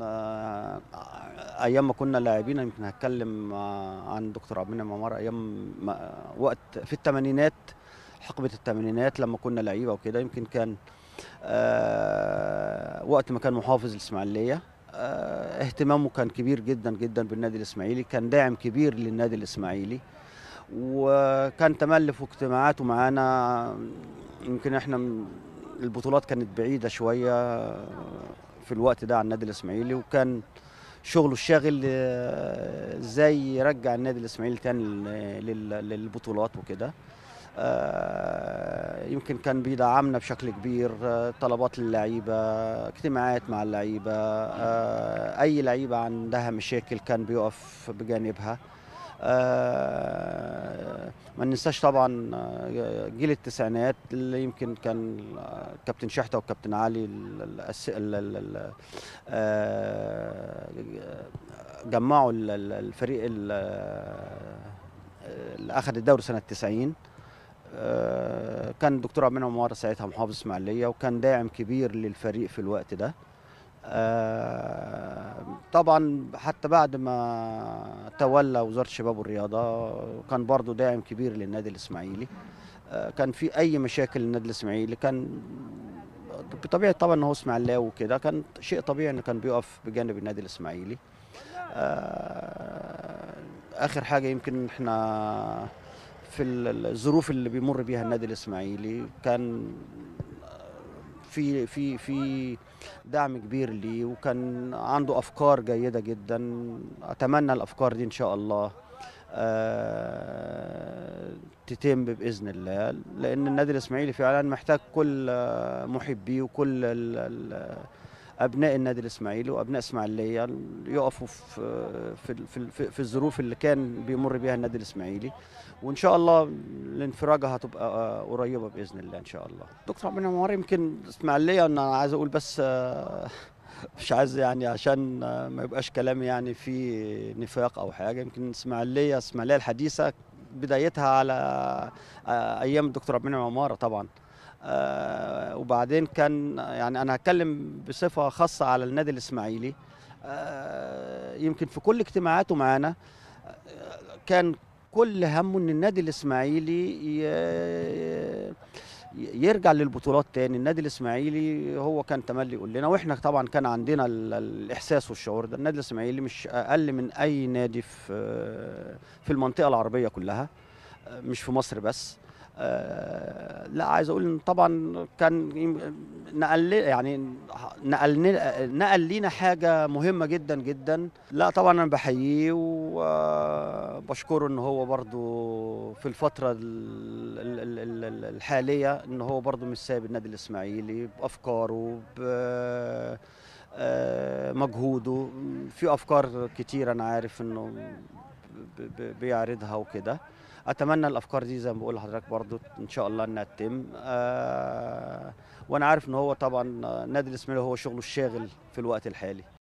آه، ايام ما كنا لاعبين يمكن هتكلم آه، عن دكتور عبد المنعم عمار ايام ما وقت في الثمانينات حقبه الثمانينات لما كنا لعيبه وكده يمكن كان آه، وقت ما كان محافظ الاسماعيليه آه، اهتمامه كان كبير جدا جدا بالنادي الاسماعيلي كان داعم كبير للنادي الاسماعيلي وكان تملف واجتماعاته معانا يمكن احنا م- البطولات كانت بعيده شويه في الوقت ده عن النادي الاسماعيلي وكان شغله الشاغل آه، ازاي يرجع النادي الاسماعيلي تاني لل- لل- للبطولات وكده آه، يمكن كان بيدعمنا بشكل كبير آه، طلبات للعيبه اجتماعات مع اللعيبه آه، اي لعيبه عندها مشاكل كان بيقف بجانبها آه، ما ننساش طبعا آه، جيل التسعينات اللي يمكن كان آه، كابتن شحته وكابتن علي ال- ال- الس- ال- ال- ال- آه، جمعوا ال- ال- الفريق ال- اللي اخذ الدوري سنه 90 آه، كان الدكتور عبد المنعم عمار ساعتها محافظ اسماعيليه وكان داعم كبير للفريق في الوقت ده آه، طبعا حتى بعد ما تولى وزاره الشباب والرياضه كان برضه داعم كبير للنادي الاسماعيلي آه، كان في اي مشاكل للنادي الاسماعيلي كان بطبيعه طبعا ان هو اسماعيلاوي وكده كان شيء طبيعي انه كان بيقف بجانب النادي الاسماعيلي آه، اخر حاجه يمكن احنا في ال- الظروف اللي بيمر بيها النادي الاسماعيلي كان في في في دعم كبير ليه وكان عنده افكار جيده جدا اتمنى الافكار دي ان شاء الله آه، تتم باذن الله لان النادي الاسماعيلي فعلا محتاج كل آه، محبيه وكل ال- ال- ابناء النادي الاسماعيلي وابناء اسماعيليه يقفوا في في في, في, في الظروف اللي كان بيمر بيها النادي الاسماعيلي وان شاء الله الانفراجه هتبقى آه، قريبه باذن الله ان شاء الله دكتور عبد المنعم عمار يمكن اسماعيليه انا عايز اقول بس آه، مش عايز يعني عشان آه، ما يبقاش كلامي يعني في نفاق او حاجه يمكن اسماعيليه اسماعيليه الحديثه بدايتها على آه، ايام الدكتور عبد المنعم عماره طبعا آه، وبعدين كان يعني انا هتكلم بصفه خاصه على النادي الاسماعيلي آه، يمكن في كل اجتماعاته معانا آه، كان كل همه ان النادي الاسماعيلي ي- يرجع للبطولات تاني النادي الاسماعيلي هو كان تملي يقول لنا واحنا طبعا كان عندنا ال- الاحساس والشعور ده النادي الاسماعيلي مش اقل من اي نادي في في المنطقه العربيه كلها مش في مصر بس آه، لا عايز اقول ان طبعا كان يم- نقل لي- يعني نقل نقل لينا حاجه مهمه جدا جدا لا طبعا انا بحييه وبشكره ان هو برضو في الفتره ال- ال- ال- ال- الحاليه ان هو برضو مش سايب النادي الاسماعيلي بافكاره ب آه، مجهوده في افكار كتير انا عارف انه ب- ب- بيعرضها وكده اتمنى الافكار دي زي ما بقول لحضرتك برضو ان شاء الله انها تتم آه وانا عارف ان هو طبعا النادي الاسماعيلي هو شغله الشاغل في الوقت الحالي